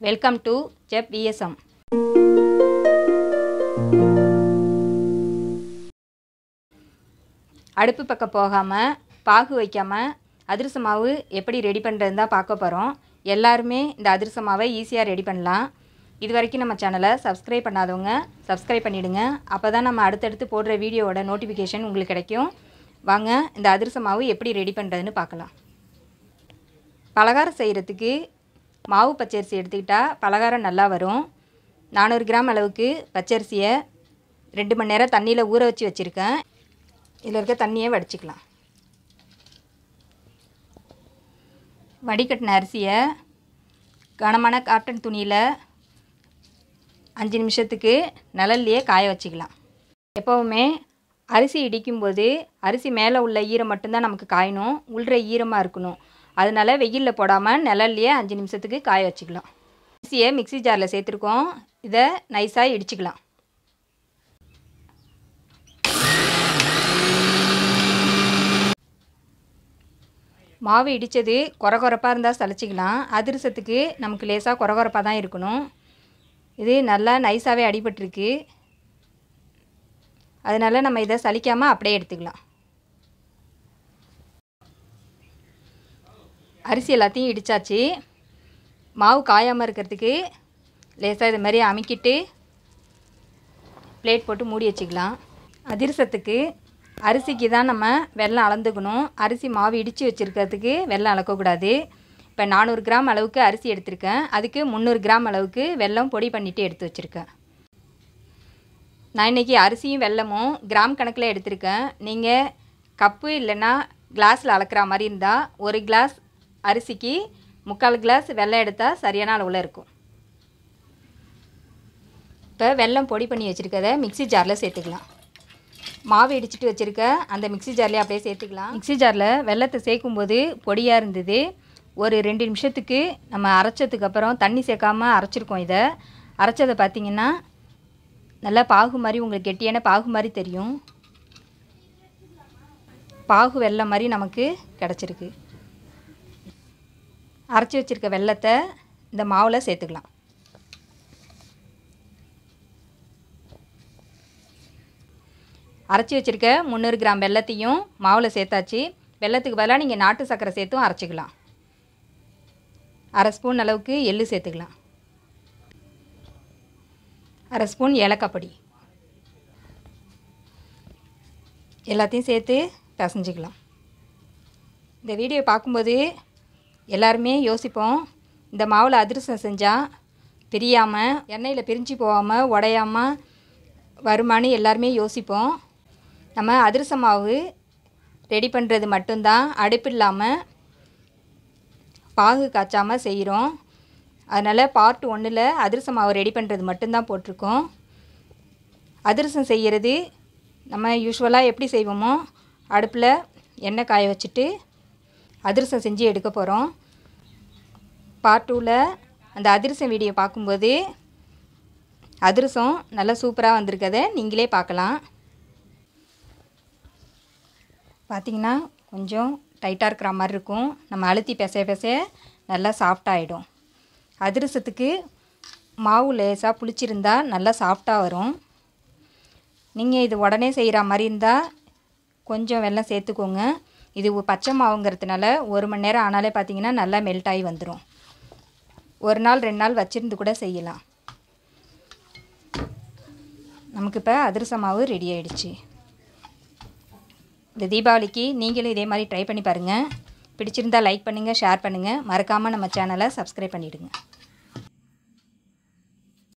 welcome to Jeff VSM அடுப்பு பக்கம் போகாமல் பாகு வைக்காமல் அதிரச மாவு எப்படி ரெடி பண்ணுறதுன்னு தான் பார்க்க போகிறோம் எல்லாருமே இந்த அதிரச மாவை ஈஸியாக ரெடி பண்ணலாம் இது வரைக்கும் நம்ம சேனலை சப்ஸ்கிரைப் பண்ணாதவங்க சப்ஸ்கிரைப் பண்ணிவிடுங்க அப்போ தான் நம்ம அடுத்தடுத்து போடுற வீடியோவோட நோட்டிஃபிகேஷன் உங்களுக்கு கிடைக்கும் வாங்க இந்த அதிரச மாவு எப்படி ரெடி பண்ணுறதுன்னு பார்க்கலாம் பலகாரம் செய்கிறதுக்கு மாவு பச்சரிசி எடுத்துக்கிட்டால் பலகாரம் நல்லா வரும் நானூறு கிராம் அளவுக்கு பச்சரிசியை ரெண்டு மணி நேரம் தண்ணியில் ஊற வச்சு வச்சுருக்கேன் இதில் இருக்க தண்ணியை வடிச்சிக்கலாம் வடிகட்டின அரிசியை கனமான காட்டன் துணியில் அஞ்சு நிமிஷத்துக்கு நிழல்லையே காய வச்சுக்கலாம் எப்போவுமே அரிசி இடிக்கும்போது அரிசி மேலே உள்ள ஈரம் மட்டும்தான் நமக்கு காயணும் உள்ள ஈரமாக இருக்கணும் அதனால் வெயிலில் போடாமல் நிழல்லையே அஞ்சு நிமிஷத்துக்கு காய வச்சுக்கலாம் அரிசியை மிக்ஸி ஜாரில் சேர்த்துருக்கோம் இதை நைஸாக இடிச்சுக்கலாம் மாவு இடித்தது குறை குறைப்பாக இருந்தால் சளிச்சிக்கலாம் அதிரசத்துக்கு நமக்கு லேசாக குறை குறைப்பாக தான் இருக்கணும் இது நல்லா நைஸாகவே அடிபட்டிருக்கு அதனால் நம்ம இதை சலிக்காமல் அப்படியே எடுத்துக்கலாம் அரிசி எல்லாத்தையும் இடித்தாச்சு மாவு காயாமல் இருக்கிறதுக்கு லேசாக இது மாதிரி அமுக்கிட்டு பிளேட் போட்டு மூடி வச்சுக்கலாம் அதிரசத்துக்கு அரிசிக்கு தான் நம்ம வெல்லம் அளந்துக்கணும் அரிசி மாவு இடித்து வச்சுருக்கிறதுக்கு வெல்லம் அளக்கக்கூடாது இப்போ நானூறு கிராம் அளவுக்கு அரிசி எடுத்திருக்கேன் அதுக்கு முந்நூறு கிராம் அளவுக்கு வெல்லம் பொடி பண்ணிவிட்டு எடுத்து வச்சுருக்கேன் நான் இன்றைக்கி அரிசியும் வெல்லமும் கிராம் கணக்கில் எடுத்திருக்கேன் நீங்கள் கப்பு இல்லைன்னா கிளாஸில் அளக்குற மாதிரி இருந்தால் ஒரு கிளாஸ் அரிசிக்கு முக்கால் கிளாஸ் வெல்லம் எடுத்தால் சரியான அளவில் இருக்கும் இப்போ வெல்லம் பொடி பண்ணி வச்சுருக்கத மிக்ஸி ஜாரில் சேர்த்துக்கலாம் மாவு இடிச்சிட்டு வச்சுருக்க அந்த மிக்ஸி ஜார்லேயே அப்படியே சேர்த்துக்கலாம் மிக்ஸி ஜாரில் வெள்ளத்தை சேர்க்கும்போது பொடியாக இருந்தது ஒரு ரெண்டு நிமிஷத்துக்கு நம்ம அரைச்சதுக்கு அப்புறம் தண்ணி சேர்க்காம அரைச்சிருக்கோம் இதை அரைச்சதை பார்த்திங்கன்னா நல்லா பாகு மாதிரி உங்களுக்கு கெட்டியான பாகு மாதிரி தெரியும் பாகு வெள்ளம் மாதிரி நமக்கு கிடச்சிருக்கு அரைச்சி வச்சுருக்க வெள்ளத்தை இந்த மாவில் சேர்த்துக்கலாம் அரைச்சி வச்சுருக்க முந்நூறு கிராம் வெள்ளத்தையும் மாவில் சேர்த்தாச்சு வெள்ளத்துக்கு பதிலாக நீங்கள் நாட்டு சர்க்கரை சேர்த்தும் அரைச்சிக்கலாம் அரை ஸ்பூன் அளவுக்கு எள்ளு சேர்த்துக்கலாம் அரை ஸ்பூன் ஏலக்காய் பொடி எல்லாத்தையும் சேர்த்து பிசைஞ்சிக்கலாம் இந்த வீடியோ பார்க்கும்போது எல்லாருமே யோசிப்போம் இந்த மாவில் அதிரசம் செஞ்சால் பிரியாமல் எண்ணெயில் பிரிஞ்சு போகாமல் உடையாமல் வருமானு எல்லாருமே யோசிப்போம் நம்ம அதிரச மாவு ரெடி பண்ணுறது மட்டும்தான் அடுப்பு இல்லாமல் பாகு காய்ச்சாமல் செய்கிறோம் அதனால் பார்ட் ஒன்றில் அதிரச மாவு ரெடி பண்ணுறது மட்டும்தான் போட்டிருக்கோம் அதிரசம் செய்கிறது நம்ம யூஸ்வலாக எப்படி செய்வோமோ அடுப்பில் எண்ணெய் காய வச்சுட்டு அதிரசம் செஞ்சு எடுக்க போகிறோம் பார்ட் டூவில் அந்த அதிரசம் வீடியோ பார்க்கும்போது அதிரசம் நல்லா சூப்பராக வந்திருக்கதை நீங்களே பார்க்கலாம் பார்த்திங்கன்னா கொஞ்சம் டைட்டாக இருக்கிற மாதிரி இருக்கும் நம்ம அழுத்தி பெச பெச நல்லா சாஃப்டாகிடும் அதிரசத்துக்கு மாவு லேசாக புளிச்சிருந்தா நல்லா சாஃப்டாக வரும் நீங்கள் இது உடனே செய்கிற மாதிரி இருந்தால் கொஞ்சம் வெல்லம் சேர்த்துக்கோங்க இது பச்சை மாவுங்கிறதுனால ஒரு மணி நேரம் ஆனாலே பார்த்தீங்கன்னா நல்லா மெல்ட் ஆகி வந்துடும் ஒரு நாள் ரெண்டு நாள் வச்சுருந்து கூட செய்யலாம் நமக்கு இப்போ அதிரச மாவு ரெடி ஆகிடுச்சு இந்த தீபாவளிக்கு நீங்களும் இதே மாதிரி ட்ரை பண்ணி பாருங்கள் பிடிச்சிருந்தால் லைக் பண்ணுங்கள் ஷேர் பண்ணுங்கள் மறக்காமல் நம்ம சேனலை சப்ஸ்கிரைப் பண்ணிவிடுங்க